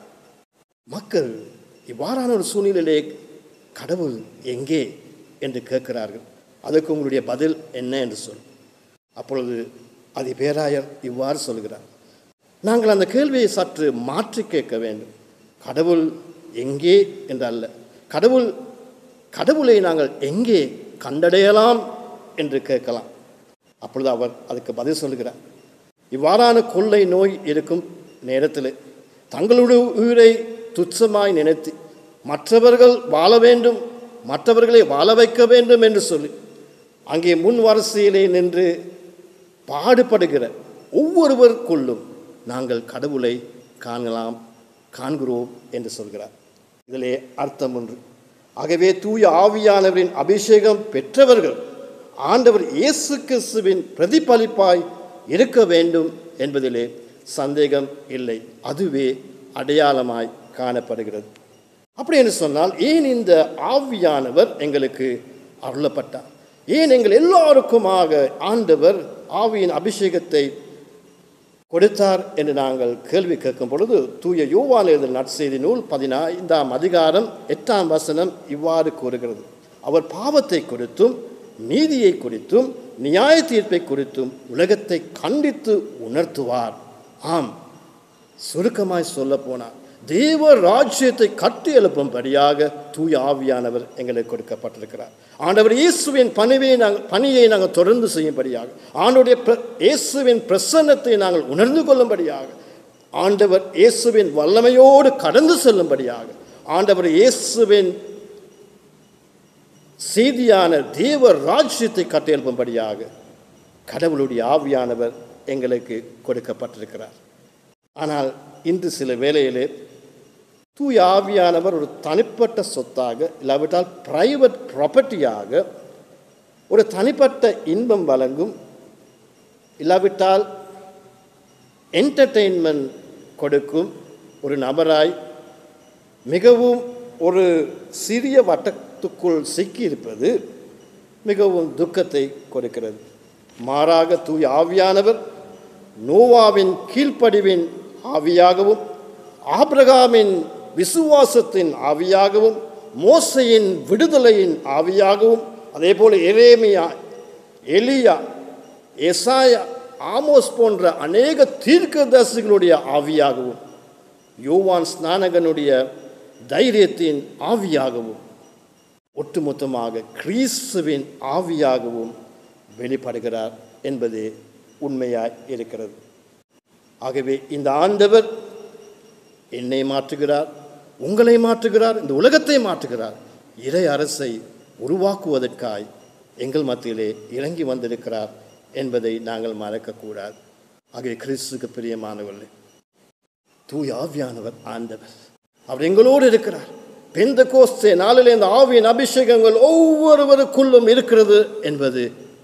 மக்கள் இவ்வாறான ஒரு சூழ்நிலையிலே கடவுள் எங்கே என்று கேட்கிறார்கள் அதுக்கு உங்களுடைய பதில் என்ன என்று சொல் அப்பொழுது அது பேராயர் இவ்வாறு சொல்கிறார் நாங்கள் அந்த கேள்வியை சற்று மாற்றி கேட்க வேண்டும் கடவுள் எங்கே என்று அல்ல கடவுள் கடவுளை நாங்கள் எங்கே கண்டடையலாம் என்று கேட்கலாம் அப்பொழுது அவர் அதுக்கு பதில் சொல்கிறார் இவ்வாறான கொள்ளை நோய் இருக்கும் நேரத்தில் தங்களுடைய உயிரை துச்சமாய் நினைத்து மற்றவர்கள் வாழ வேண்டும் மற்றவர்களை வாழ வைக்க வேண்டும் என்று சொல்லி அங்கே முன் வரிசையிலே நின்று பாடுபடுகிற ஒவ்வொருவருக்குள்ளும் நாங்கள் கடவுளை காணலாம் காண்கிறோம் என்று சொல்கிறார் இதிலே அர்த்தம் ஒன்று ஆகவே தூய ஆவியானவரின் அபிஷேகம் பெற்றவர்கள் ஆண்டவர் இயேசு கிறிஸ்துவின் பிரதிபலிப்பாய் இருக்க வேண்டும் என்பதிலே சந்தேகம் இல்லை அதுவே அடையாளமாய் காணப்படுகிறது அப்படி என்று சொன்னால் ஏன் இந்த ஆவியானவர் எங்களுக்கு அருளப்பட்டார் ஏன் எங்கள் எல்லாருக்குமாக ஆண்டவர் ஆவியின் அபிஷேகத்தை கொடுத்தார் என்று நாங்கள் கேள்வி கேட்கும் பொழுது தூய யோவான் எழுதின நற்செய்தி நூல் பதினைந்தாம் அதிகாரம் எட்டாம் வசனம் இவ்வாறு கூறுகிறது அவர் பாவத்தை குறித்தும் நீதியை குறித்தும் நியாய தீர்ப்பை குறித்தும் உலகத்தை கண்டித்து உணர்த்துவார் ஆம் சுருக்கமாய் சொல்ல போனார் தேவ ராஜ்யத்தை கட்டி எழுப்பும்படியாக தூய ஆவியானவர் எங்களுக்கு கொடுக்கப்பட்டிருக்கிறார் ஆண்டவர் இயேசுவின் பணிவை நாங்கள் பணியை நாங்கள் தொடர்ந்து செய்யும்படியாக ஆண்டுடைய இயேசுவின் பிரசன்னத்தை நாங்கள் உணர்ந்து கொள்ளும்படியாக ஆண்டவர் இயேசுவின் வல்லமையோடு கடந்து செல்லும்படியாக ஆண்டவர் இயேசுவின் செய்தியான தேவ ராஜ்யத்தை கட்டியெழுப்பும்படியாக கடவுளுடைய ஆவியானவர் எங்களுக்கு கொடுக்கப்பட்டிருக்கிறார் ஆனால் இன்று சில வேளையிலே தூய ஆவியானவர் ஒரு தனிப்பட்ட சொத்தாக இல்லாவிட்டால் பிரைவேட் ப்ராப்பர்ட்டியாக ஒரு தனிப்பட்ட இன்பம் வழங்கும் இல்லாவிட்டால் என்டர்டெயின்மெண்ட் கொடுக்கும் ஒரு நபராய் மிகவும் ஒரு சிறிய வட்டத்துக்குள் சிக்கியிருப்பது மிகவும் துக்கத்தை கொடுக்கிறது மாறாக தூய ஆவியானவர் நோவாவின் கீழ்ப்படிவின் ஆவியாகவும் ஆபிரகாமின் விசுவாசத்தின் ஆவியாகவும் மோசையின் விடுதலையின் ஆவியாகவும் அதே போல் எரேமியா எலியா எசாயா ஆமோஸ் போன்ற அநேக தீர்க்கதரிசிகளுடைய ஆவியாகவும் யோவான் ஸ்நானகனுடைய தைரியத்தின் ஆவியாகவும் ஒட்டுமொத்தமாக கிறிஸ்துவின் ஆவியாகவும் வெளிப்படுகிறார் என்பது உண்மையாய் இருக்கிறது ஆகவே இந்த ஆண்டவர் என்னை மாற்றுகிறார் உங்களை மாற்றுகிறார் இந்த உலகத்தை மாற்றுகிறார் இறை அரசை உருவாக்குவதற்காய் எங்கள் மத்தியிலே இறங்கி வந்திருக்கிறார் என்பதை நாங்கள் மறக்கக்கூடாது ஆகவே கிறிஸ்துக்கு பிரியமானவர்களே தூய் ஆவியானவர் ஆண்டவர் அவர் எங்களோடு இருக்கிறார் பெந்த கோஸ்தே நாளில் இந்த ஆவியின் அபிஷேகங்கள் ஒவ்வொருவருக்குள்ளும் இருக்கிறது என்பது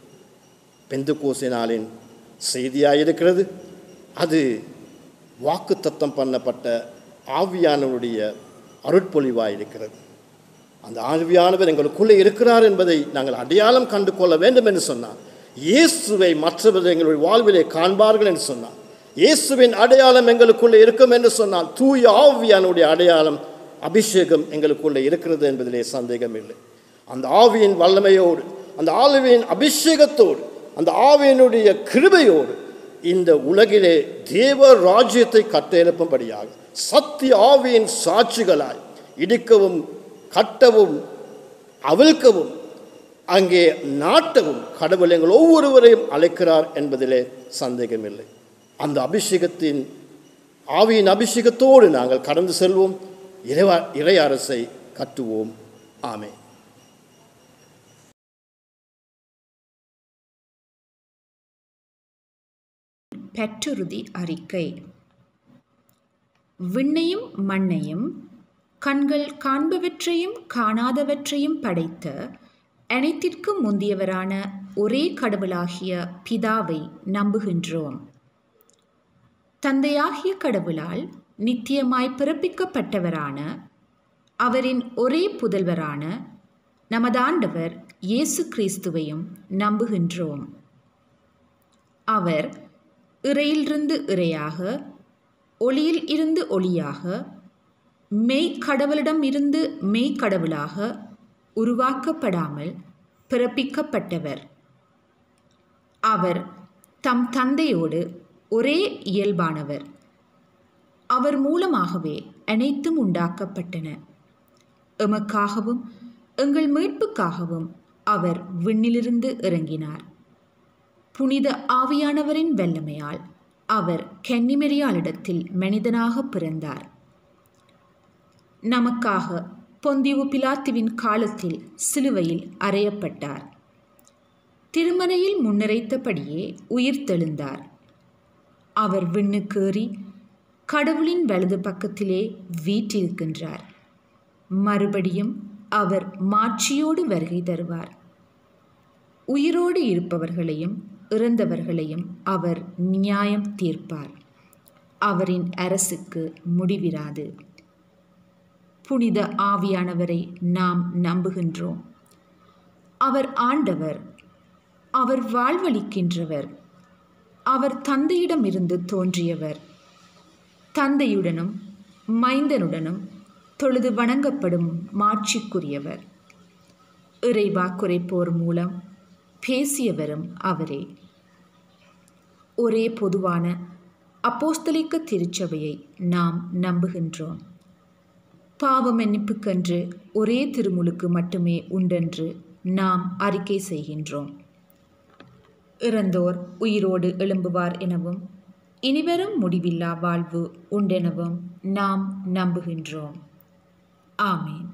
பெந்த கோஸ்தே நாளின் செய்தியாக இருக்கிறது அது வாக்கு தத்தம் பண்ணப்பட்ட ஆவியானவருடைய அருட்பொழிவாக இருக்கிறது அந்த ஆவியானவர் எங்களுக்குள்ளே இருக்கிறார் என்பதை நாங்கள் அடையாளம் கண்டு கொள்ள வேண்டும் என்று சொன்னார் இயேசுவை மற்றவர்கள் எங்களுடைய வாழ்விலே காண்பார்கள் என்று சொன்னார் இயேசுவின் அடையாளம் எங்களுக்குள்ளே இருக்கும் என்று சொன்னால் தூய ஆவியானுடைய அடையாளம் அபிஷேகம் எங்களுக்குள்ளே இருக்கிறது என்பதிலே சந்தேகம் இல்லை அந்த ஆவியின் வல்லமையோடு அந்த ஆவியின் அபிஷேகத்தோடு அந்த ஆவியினுடைய கிருபையோடு இந்த உலகிலே தேவ ராஜ்யத்தை கட்டெழுப்பும்படியாக சத்திய ஆவியின் சாட்சிகளாய் இடிக்கவும் கட்டவும் அவிழ்க்கவும் அங்கே நாட்டவும் கடவுள் எங்கள் ஒவ்வொருவரையும் அழைக்கிறார் என்பதிலே சந்தேகமில்லை அந்த அபிஷேகத்தின் ஆவியின் அபிஷேகத்தோடு நாங்கள் கடந்து செல்வோம் இறைவா இறை அரசை கட்டுவோம் ஆமே பெற்றுறுதி அறிக்கை விண்ணையும் மண்ணையும் கண்கள் காண்பவற்றையும் காணாதவற்றையும் படைத்த அனைத்திற்கும் முந்தியவரான ஒரே கடவுளாகிய பிதாவை நம்புகின்றோம் தந்தையாகிய கடவுளால் நித்தியமாய் பிறப்பிக்கப்பட்டவரான அவரின் ஒரே புதல்வரான நமதாண்டவர் இயேசு கிறிஸ்துவையும் நம்புகின்றோம் அவர் இறையிலிருந்து இறையாக ஒளியில் இருந்து ஒளியாக மெய்க்கடவுளிடம் இருந்து மெய்க்கடவுளாக உருவாக்கப்படாமல் பிறப்பிக்கப்பட்டவர் அவர் தம் தந்தையோடு ஒரே இயல்பானவர் அவர் மூலமாகவே அனைத்தும் உண்டாக்கப்பட்டன எமக்காகவும் எங்கள் மீட்புக்காகவும் அவர் விண்ணிலிருந்து இறங்கினார் புனித ஆவியானவரின் வல்லமையால் அவர் கன்னிமெரியாளிடத்தில் மனிதனாக பிறந்தார் நமக்காக பொந்திவு பிலாத்துவின் காலத்தில் சிலுவையில் அறையப்பட்டார் திருமறையில் முன்னிறைத்தபடியே உயிர் தெழுந்தார் அவர் விண்ணுக்கேறி கடவுளின் வலது பக்கத்திலே வீற்றிருக்கின்றார் மறுபடியும் அவர் மாட்சியோடு வருகை தருவார் உயிரோடு இருப்பவர்களையும் இறந்தவர்களையும் அவர் நியாயம் தீர்ப்பார் அவரின் அரசுக்கு முடிவிராது புனித ஆவியானவரை நாம் நம்புகின்றோம் அவர் ஆண்டவர் அவர் வாழ்வளிக்கின்றவர் அவர் தந்தையிடமிருந்து தோன்றியவர் தந்தையுடனும் மைந்தனுடனும் தொழுது வணங்கப்படும் மாட்சிக்குரியவர் இறைவா குறைப்போர் மூலம் பேசியவரும் அவரே ஒரே பொதுவான அப்போஸ்தலிக்க திருச்சபையை நாம் நம்புகின்றோம் பாவ மன்னிப்புக்கென்று ஒரே திருமுழுக்கு மட்டுமே உண்டென்று நாம் அறிக்கை செய்கின்றோம் இறந்தோர் உயிரோடு எழும்புவார் எனவும் இனிவரும் முடிவில்லா வாழ்வு உண்டெனவும் நாம் நம்புகின்றோம் ஆமேன்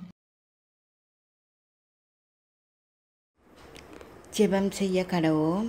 ஜெபம் செய்ய கடவோம்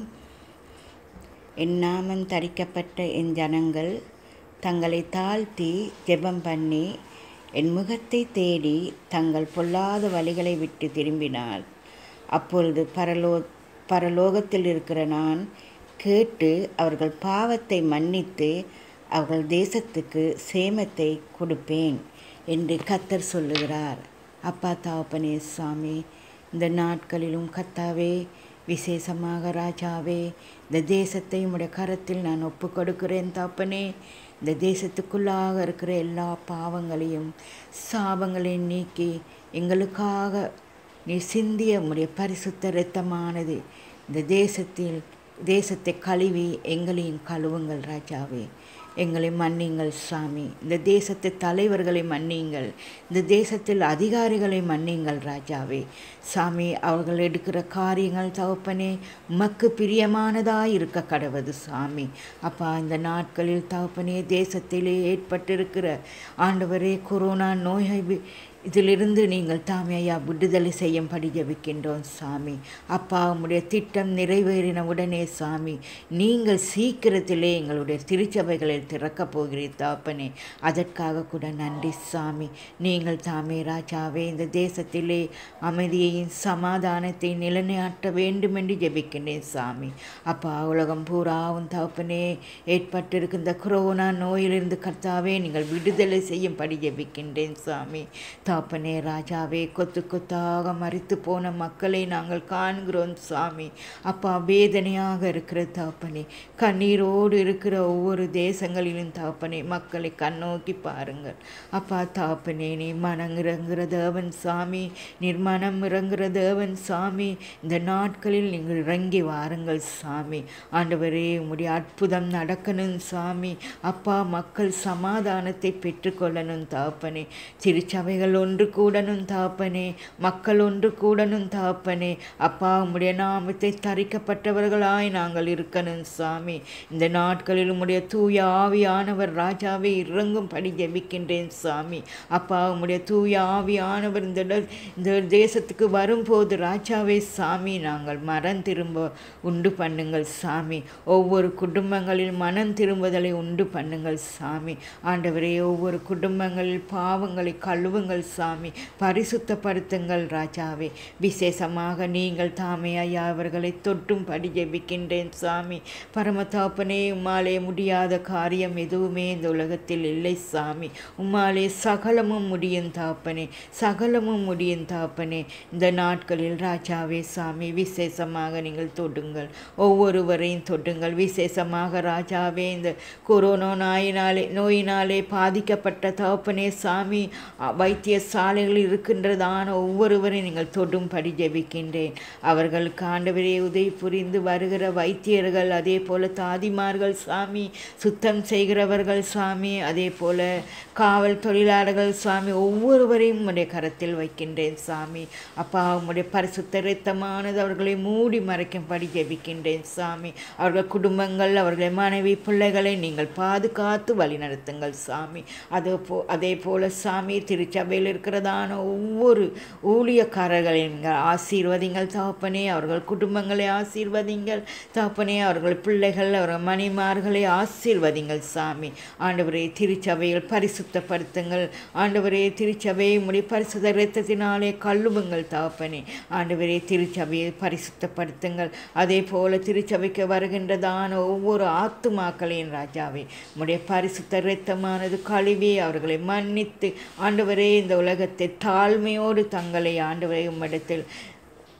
என் நாமம் தரிக்கப்பட்ட என் ஜனங்கள் தங்களை தாழ்த்தி ஜெபம் பண்ணி என் முகத்தை தேடி தங்கள் பொல்லாத வழிகளை விட்டு திரும்பினால் அப்பொழுது பரலோ பரலோகத்தில் இருக்கிற நான் கேட்டு அவர்கள் பாவத்தை மன்னித்து அவர்கள் தேசத்துக்கு சேமத்தை கொடுப்பேன் என்று கத்தர் சொல்லுகிறார் அப்பா தாப்பனே சுவாமி இந்த நாட்களிலும் கத்தாவே விசேஷமாக ராஜாவே இந்த தேசத்தை உடைய கரத்தில் நான் ஒப்பு கொடுக்கிறேன் தாப்பனே இந்த தேசத்துக்குள்ளாக இருக்கிற எல்லா பாவங்களையும் சாபங்களையும் நீக்கி எங்களுக்காக நீ சிந்திய உடைய பரிசுத்த இரத்தமானது இந்த தேசத்தில் தேசத்தை கழுவி எங்களையும் கழுவுங்கள் ராஜாவே எங்களை மன்னிங்கள் சாமி இந்த தேசத்து தலைவர்களை மன்னியுங்கள் இந்த தேசத்தில் அதிகாரிகளை மன்னியுங்கள் ராஜாவே சாமி அவர்கள் எடுக்கிற காரியங்கள் தகப்பனே உமக்கு பிரியமானதாக இருக்க கடவுது சாமி அப்பா இந்த நாட்களில் தகப்பனே தேசத்திலே ஏற்பட்டிருக்கிற ஆண்டவரே கொரோனா நோயை வி- இதிலிருந்து நீங்கள் தாமே ஐயா விடுதலை செய்யும்படி ஜெபிக்கின்றோம் சாமி அப்பா உம்முடைய திட்டம் நிறைவேறின உடனே சாமி நீங்கள் சீக்கிரத்திலே எங்களுடைய திருச்சபைகளில் திறக்கப் போகிறீர் தாப்பனே அதற்காக கூட நன்றி சாமி நீங்கள் தாமே ராஜாவே இந்த தேசத்திலே அமைதியையும் சமாதானத்தை நிலைநாட்ட வேண்டும் என்று ஜெபிக்கின்றேன் சாமி அப்பா உலகம் பூராவும் தகப்பனே ஏற்பட்டிருக்கின்ற கொரோனா நோயிலிருந்து கர்த்தாவே நீங்கள் விடுதலை செய்யும்படி ஜெபிக்கின்றேன் சாமி தாப்பனே ராஜாவே கொத்து கொத்தாக மறித்து போன மக்களை நாங்கள் காண்கிறோம் சாமி அப்பா வேதனையாக இருக்கிற தாப்பனே கண்ணீரோடு இருக்கிற ஒவ்வொரு தேசங்களிலும் தாப்பனே மக்களை கண்ணோக்கி பாருங்கள் அப்பா தாப்பனே நீ மனங்கிறங்கிற தேவன் சாமி நிர்மணம் இறங்குற தேவன் சாமி இந்த நாட்களில் நீங்கள் இறங்கி வாருங்கள் சாமி ஆண்டவரே உம்முடைய அற்புதம் நடக்கணும் சாமி அப்பா மக்கள் சமாதானத்தை பெற்றுக்கொள்ளணும் தாப்பனே திருச்சபைகள் ஒன்று கூடணும் தாப்பனே மக்கள் ஒன்று கூடணும் தாப்பனே அப்பா உம்முடைய நாமத்தை தரிக்கப்பட்டவர்களாய் நாங்கள் இருக்கணும் சாமி இந்த நாட்களில் உம்முடைய தூய ஆவியானவர் ராஜாவை இறங்கும்படி ஜெபிக்கின்றேன் சாமி அப்பா உம்முடைய தூய ஆவியானவர் இந்த இட- இந்த தேசத்துக்கு வரும்போது ராஜாவே சாமி நாங்கள் மனம் திரும்ப உண்டு பண்ணுங்கள் சாமி ஒவ்வொரு குடும்பங்களில் மனம் திரும்புதலை உண்டு பண்ணுங்கள் சாமி ஆண்டவரே ஒவ்வொரு குடும்பங்களில் பாவங்களை கழுவுங்கள் சாமி பரிசுத்தப்படுத்துங்கள் ராஜாவே விசேஷமாக நீங்கள் தாமே ஐயா அவர்களை தொட்டும் படி ஜெபிக்கின்றேன் சாமி பரமதாப்பனே உம்மாலே முடியாத காரியம் எதுவுமே இந்த உலகத்தில் இல்லை சாமி உம்மாலே சகலமும் முடியும் தாப்பனே சகலமும் முடியும் தாப்பனே இந்த நாட்களில் ராஜாவே சாமி விசேஷமாக நீங்கள் தொடுங்கள் ஒவ்வொருவரையும் தொடுங்கள் விசேஷமாக ராஜாவே இந்த கொரோனா நோயினாலே நோயினாலே பாதிக்கப்பட்ட தகப்பனே சாமி அ- வைத்தியசாலைகளில் இருக்கின்றதான ஒவ்வொருவரையும் நீங்கள் தொடும்படி ஜெபிக்கின்றேன் அவர்களுக்கு ஆண்டவரே உதவி புரிந்து வருகிற வைத்தியர்கள் அதே போல தாதிமார்கள் சாமி சுத்தம் செய்கிறவர்கள் சாமி அதே போல காவல் தொழிலாளர்கள் சாமி ஒவ்வொருவரையும் உம்முடைய கரத்தில் வைக்கின்றேன் சாமி அப்பா உம்முடைய பரிசுத்த இரத்தமானது அவர்களை மூடி மறைக்கும்படி ஜெபிக்கின்றேன் சாமி அவர்கள் குடும்பங்கள் அவர்கள் மனைவி பிள்ளைகளை நீங்கள் பாதுகாத்து வழிநடத்துங்கள் சாமி அதே போ அதே போல சாமி திருச்சபையில் இருக்கிறதான ஒவ்வொரு ஊழியக்காரர்களையும் நீங்கள் ஆசீர்வதிங்கள் தகப்பனே அவர்கள் குடும்பங்களை ஆசீர்வதிங்கள் தகப்பனே அவர்கள் பிள்ளைகள் அவர்கள் மணிமார்களை ஆசீர்வதிங்கள் சாமி ஆண்டவரே திருச்சபையில் பரிசுத்தப்படுத்துங்கள் ஆண்டவரே திருச்சபையை முடி பரிசுத்த இரத்தத்தினாலே கழுவுங்கள் தகப்பனே ஆண்டவரே திருச்சபையை பரிசுத்தப்படுத்துங்கள் அதே போல திருச்சபைக்கு வருகின்றதான ஒவ்வொரு ஆத்துமாக்களையும் ராஜாவே உம்முடைய பரிசுத்த இரத்தமானது கழுவி அவர்களை மன்னித்து ஆண்டவரே இந்த உலகத்தை தாழ்மையோடு தங்களை ஆண்டவரே உம்மிடத்தில்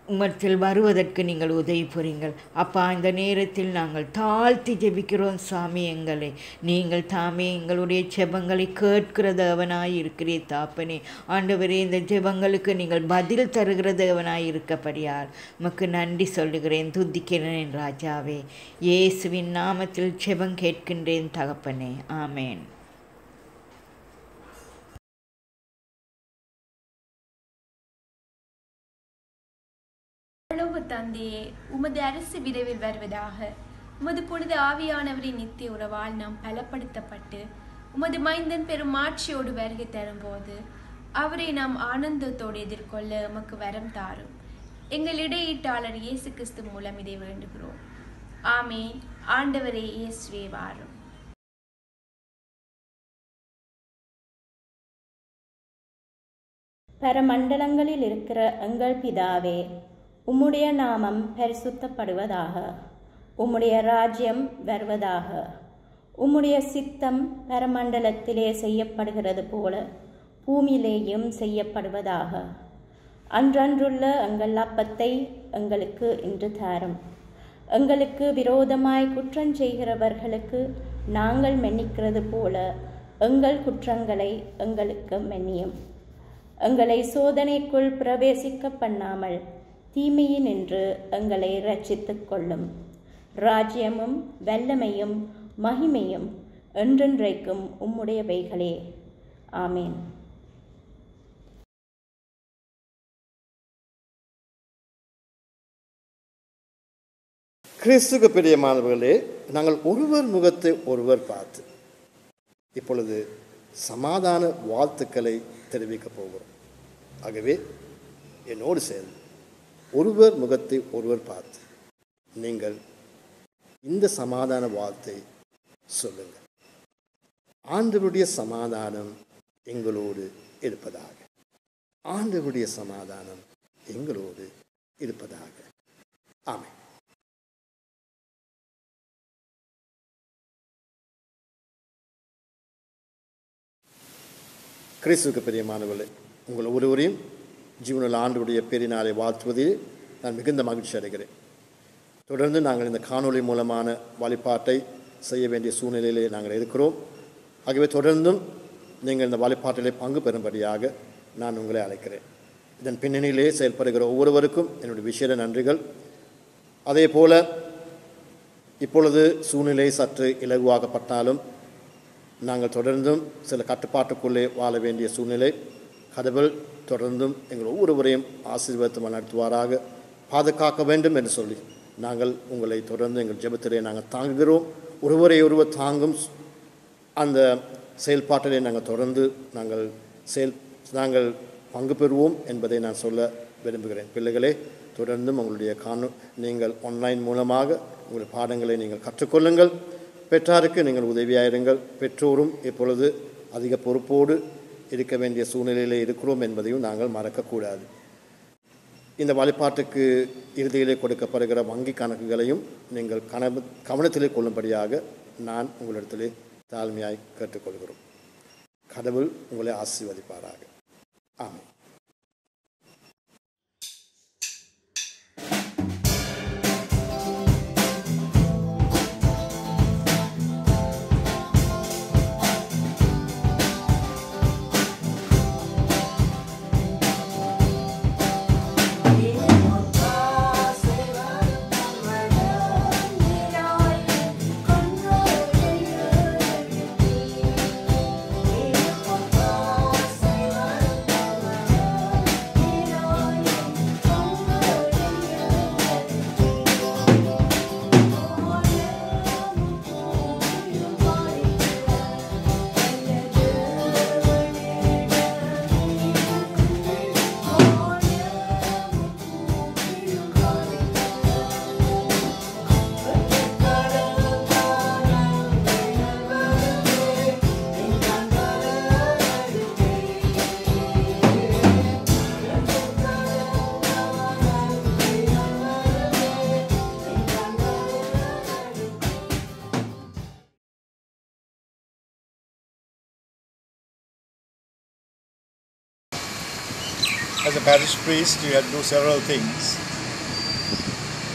உமத்தில் வருவதற்கு நீங்கள் உதவி புரிங்கள் அப்பா இந்த நேரத்தில் நாங்கள் தாழ்த்தி ஜெபிக்கிறோம் சாமி எங்களை நீங்கள் தாமே எங்களுடைய ஜெபங்களை கேட்கிற தேவனாய் இருக்கிறீர் தாப்பனே ஆண்டவரே இந்த ஜெபங்களுக்கு நீங்கள் பதில் தருகிற தேவனாய் இருக்கப்படியால் உமக்கு நன்றி சொல்லுகிறேன் துதிக்கிறேன் ராஜாவே இயேசுவின் நாமத்தில் ஜெபம் கேட்கின்றேன் தகப்பனே ஆமேன் அளவு தந்தையே உமது அரசு விரைவில் வருவதாக உமது புனித ஆவியானவரின் நித்திய உறவால் நாம் பலப்படுத்தப்பட்டு உமது மைந்தன் பெரும் ஆட்சியோடு வருகை தரும்போது அவரை நாம் ஆனந்தத்தோடு எதிர்கொள்ள எமக்கு வரம் தாரும் எங்கள் இடையீட்டாளர் இயேசு கிறிஸ்து மூலம் இதை வேண்டுகிறோம் ஆமேன் ஆண்டவரே இயேசுவே வாரும் பரமண்டலங்களில் இருக்கிற எங்கள் பிதாவே உம்முடைய நாமம் பரிசுத்தப்படுவதாக உம்முடைய ராஜ்யம் வருவதாக உம்முடைய சித்தம் பரமண்டலத்திலே செய்யப்படுகிறது போல பூமியிலேயும் செய்யப்படுவதாக அன்றன்றுள்ள எங்கள் அப்பத்தை எங்களுக்கு இன்று தாரும் எங்களுக்கு விரோதமாய் குற்றம் செய்கிறவர்களுக்கு நாங்கள் மன்னிக்கிறது போல எங்கள் குற்றங்களை எங்களுக்கு மன்னியும் எங்களை சோதனைக்குள் பிரவேசிக்க பண்ணாமல் தீமையினின்று எங்களை ரட்சித்துக் கொள்ளும் ராஜ்யமும் வல்லமையும் மகிமையும் என்றென்றைக்கும் உம்முடையவைகளே ஆமேன் கிறிஸ்துக்கு பிரியமானவர்களே நாங்கள் ஒருவர் முகத்தை ஒருவர் பார்த்து இப்பொழுது சமாதான வாழ்த்துக்களை தெரிவிக்கப் போகிறோம் ஆகவே என்னோடு சேர்ந்து ஒருவர் முகத்தை ஒருவர் பார்த்து நீங்கள் இந்த சமாதான வாழ்த்தை சொல்லுங்கள் ஆண்டவருடைய சமாதானம் எங்களோடு இருப்பதாக ஆண்டவருடைய சமாதானம் எங்களோடு இருப்பதாக ஆமென் கிறிஸ்துவுக்கு பிரியமானவர்களே உங்கள் ஒருவரையும் ஜீவனில் ஆண்டுடைய பெரினாரை வாழ்த்துவதில் நான் மிகுந்த மகிழ்ச்சி அடைகிறேன் தொடர்ந்து நாங்கள் இந்த காணொளி மூலமான வழிபாட்டை செய்ய வேண்டிய சூழ்நிலையிலே நாங்கள் இருக்கிறோம் ஆகவே தொடர்ந்தும் நீங்கள் இந்த வழிபாட்டிலே பங்கு பெறும்படியாக நான் உங்களை அழைக்கிறேன் இதன் பின்னணியிலே செயல்படுகிற ஒவ்வொருவருக்கும் என்னுடைய விசேட நன்றிகள் அதே போல இப்பொழுது சூழ்நிலை சற்று இலகுவாகப்பட்டாலும் நாங்கள் தொடர்ந்தும் சில கட்டுப்பாட்டுக்குள்ளே வாழ வேண்டிய சூழ்நிலை கடவுள் தொடர்ந்தும் எங்கள் ஒவ்வொருவரையும் ஆசீர்வாதம் நடத்துவாராக பாதுகாக்க வேண்டும் என்று சொல்லி நாங்கள் உங்களை தொடர்ந்து எங்கள் ஜெபத்திலே நாங்கள் தாங்குகிறோம் ஒருவரை ஒருவர் தாங்கும் அந்த செயல்பாட்டிலே நாங்கள் தொடர்ந்து நாங்கள் செயல் நாங்கள் பங்கு பெறுவோம் என்பதை நான் சொல்ல விரும்புகிறேன் பிள்ளைகளே தொடர்ந்தும் உங்களுடைய காணொ நீங்கள் ஆன்லைன் மூலமாக உங்கள் பாடங்களை நீங்கள் கற்றுக்கொள்ளுங்கள் பெற்றாருக்கு நீங்கள் உதவியாயிருங்கள் பெற்றோரும் இப்பொழுது அதிக பொறுப்போடு இருக்க வேண்டிய சூழ்நிலையில் இருக்கிறோம் என்பதையும் நாங்கள் மறக்கக்கூடாது இந்த வழிபாட்டுக்கு இறுதியிலே கொடுக்கப்படுகிற வங்கி கணக்குகளையும் நீங்கள் கன கவனத்திலே கொள்ளும்படியாக நான் உங்களிடத்திலே தாழ்மையாய் கேட்டுக்கொள்கிறோம் கடவுள் உங்களை ஆசீர்வதிப்பாராக ஆமென் As a parish priest, you have to do several things.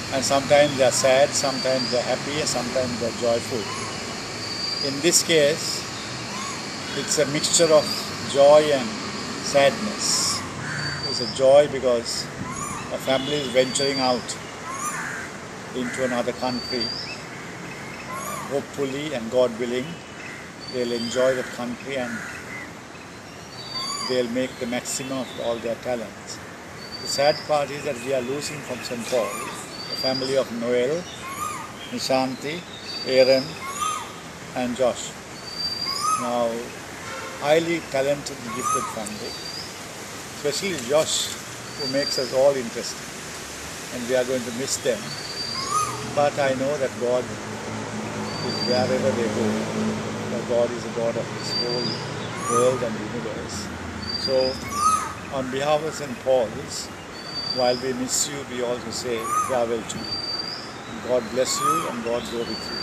And sometimes they are sad, sometimes they are happy, and sometimes they are joyful. In this case, it's a mixture of joy and sadness. It's a joy because a family is venturing out into another country. Hopefully and God willing, they'll enjoy that country and they'll make the maximum of all their talents. The sad part is that we are losing from St. Paul the family of Noel, Nishanti, Aaron, and Josh. Now, highly talented and gifted family, especially Josh, who makes us all interested. And we are going to miss them. But I know that God is wherever they go. That God is the God of this whole world and universe. So, on behalf of St. Paul's, while we miss you, we also say farewell to you. God bless you and God go with you.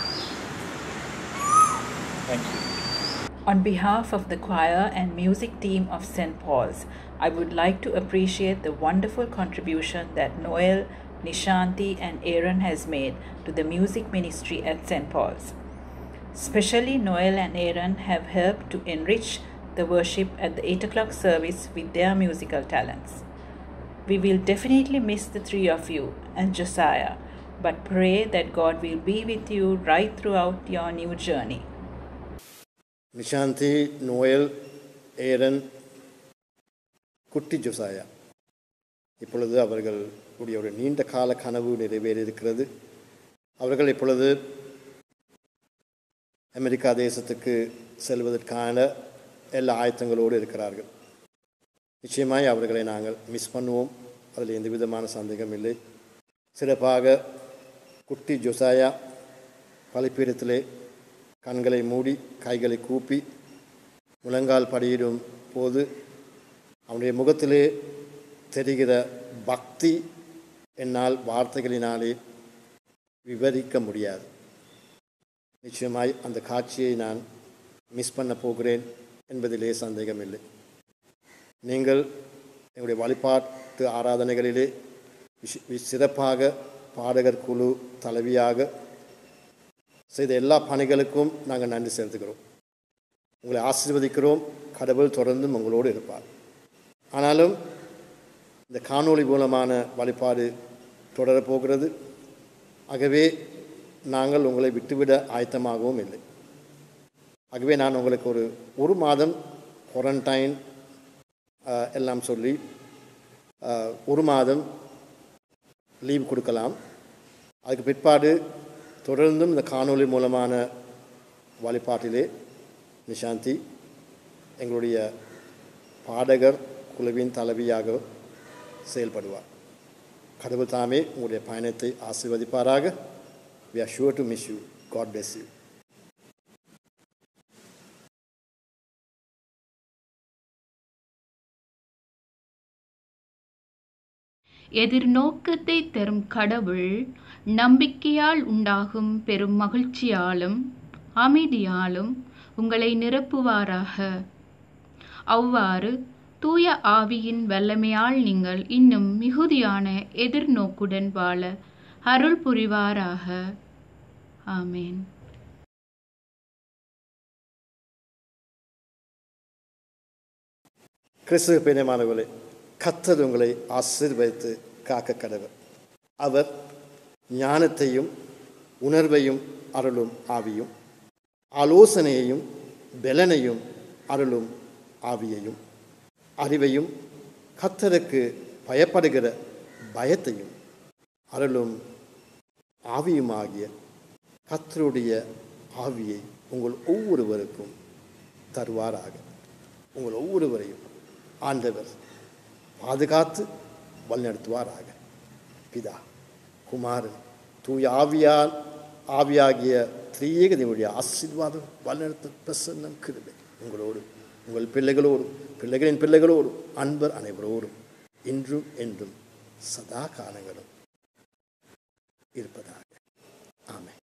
Thank you. On behalf of the choir and music team of St. Paul's, I would like to appreciate the wonderful contribution that Noel, Nishanti, and Aaron has made to the music ministry at St. Paul's. Especially Noel and Aaron have helped to enrich the worship at the 8 o'clock service with their musical talents. We will definitely miss the three of you and Josiah, but pray that God will be with you right throughout your new journey. Nishanthi Noel Aaron குட்டி Josiah இப்பொழுது அவர்களுடைய ஒரு நீண்ட கால கனவு நிறைவேறியிருக்கிறது அவர்கள் இப்பொழுது America தேசத்துக்கு செல்வதற்கான எல்லா ஆயத்தங்களோடு இருக்கிறார்கள் நிச்சயமாய் அவர்களை நாங்கள் மிஸ் பண்ணுவோம் அதில் எந்த விதமான சந்தேகம் இல்லை சிறப்பாக குட்டி ஜொசாயா பலிப்பீடத்திலே கண்களை மூடி கைகளை கூப்பி முழங்கால் படியிடும் போது அவனுடைய முகத்திலே தெரிகிற பக்தி என்னால் வார்த்தைகளினாலே விவரிக்க முடியாது நிச்சயமாய் அந்த காட்சியை நான் மிஸ் பண்ண போகிறேன் என்பதிலே சந்தேகமில்லை நீங்கள் எங்களுடைய வழிபாட்டு ஆராதனைகளிலே விஷ- வி- சிறப்பாக பாடகர் குழு தலைவியாக செய்த எல்லா பணிகளுக்கும் நாங்கள் நன்றி செலுத்துகிறோம் உங்களை ஆசீர்வதிக்கிறோம் கடவுள் தொடர்ந்தும் உங்களோடு இருப்பார் ஆனாலும் இந்த காணொளி மூலமான வழிபாடு தொடரப் போகிறது ஆகவே நாங்கள் உங்களை விட்டுவிட ஆயத்தமாகவும் இல்லை ஆகவே நான் உங்களுக்கு ஒரு ஒரு மாதம் குவாரண்டைன் எல்லாம் சொல்லி அஹ், ஒரு மாதம் லீவ் கொடுக்கலாம் அதுக்கு பிற்பாடு தொடர்ந்தும் இந்த காணொளி மூலமான வழிபாட்டிலே நிஷாந்தி எங்களுடைய பாடகர் குழுவின் தலைவியாக செயல்படுவார் கடவுள் தாமே உங்களுடைய பயணத்தை ஆசீர்வதிப்பாராக we are sure to miss you god bless you எதிர்நோக்கத்தை தரும் கடவுள் நம்பிக்கையால் உண்டாகும் பெரும் மகிழ்ச்சியாலும் அமைதியாலும் உங்களை நிரப்புவாராக அவ்வாறு தூய ஆவியின் வல்லமையால் நீங்கள் இன்னும் மிகுதியான எதிர்நோக்குடன் வாழ அருள் புரிவாராக ஆமென் கிறிஸ்துவ பிரியமானவர்களே கத்தர் உங்களை ஆசீர்வதித்து காக்க கடவர் அவர் ஞானத்தையும் உணர்வையும் அருளும் ஆவியும் ஆலோசனையையும் பலனையும் அருளும் ஆவியையும் அறிவையும் கத்தருக்கு பயப்படுகிற பயத்தையும் அருளும் ஆவியுமாகிய கத்தருடைய ஆவியை உங்கள் ஒவ்வொருவருக்கும் தருவாராக உங்கள் ஒவ்வொருவரையும் ஆண்டவர் பாதுகாத்து வழிநடத்துவாராக பிதா குமாரன் தூய ஆவியால் ஆவியாகிய திரியேக தேவனுடைய ஆசீர்வாதம் வழிநடத்த பிரசன்னம் கிருபை உங்களோடு உங்கள் பிள்ளைகளோடும் பிள்ளைகளின் பிள்ளைகளோடும் அன்பர் அனைவரோடும் இன்றும் என்றும் சதா காலங்களும் இருப்பதாக ஆமென்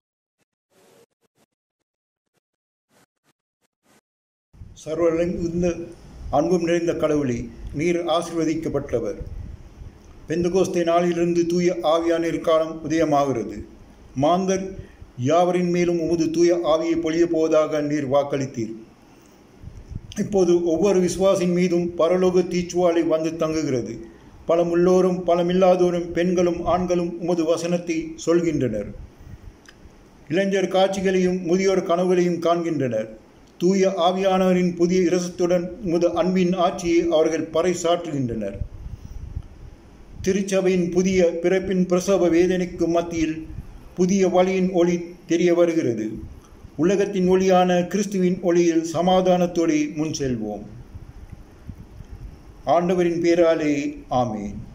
சர்வ இந்த அன்பும் நிறைந்த கடவுளே நீர் ஆசீர்வதிக்கப்பட்டவர் பெந்தகோஸ்தே நாளிலிருந்து தூய ஆவியான காலம் உதயமாகிறது மாந்தர் யாவரின் மேலும் உமது தூய ஆவியை பொழிய போவதாக நீர் வாக்களித்தீர் இப்போது ஒவ்வொரு விசுவாசின் மீதும் பரலோக தீச்சுவாலை வந்து தங்குகிறது பலமுள்ளோரும் பலமில்லாதோரும் பெண்களும் ஆண்களும் உமது வசனத்தை சொல்கின்றனர் இளைஞர் காட்சிகளையும் முதியோர் கனவுகளையும் காண்கின்றனர் தூய ஆவியானவரின் புதிய இரசத்துடன் உமது அன்பின் ஆட்சியை அவர்கள் பறைசாற்றுகின்றனர் திருச்சபையின் புதிய பிறப்பின் பிரசவ வேதனைக்கு மத்தியில் புதிய வழியின் ஒளி தெரிய வருகிறது உலகத்தின் ஒளியான கிறிஸ்துவின் ஒளியில் சமாதானத்தோடு முன் செல்வோம் ஆண்டவரின் பேராலே ஆமேன்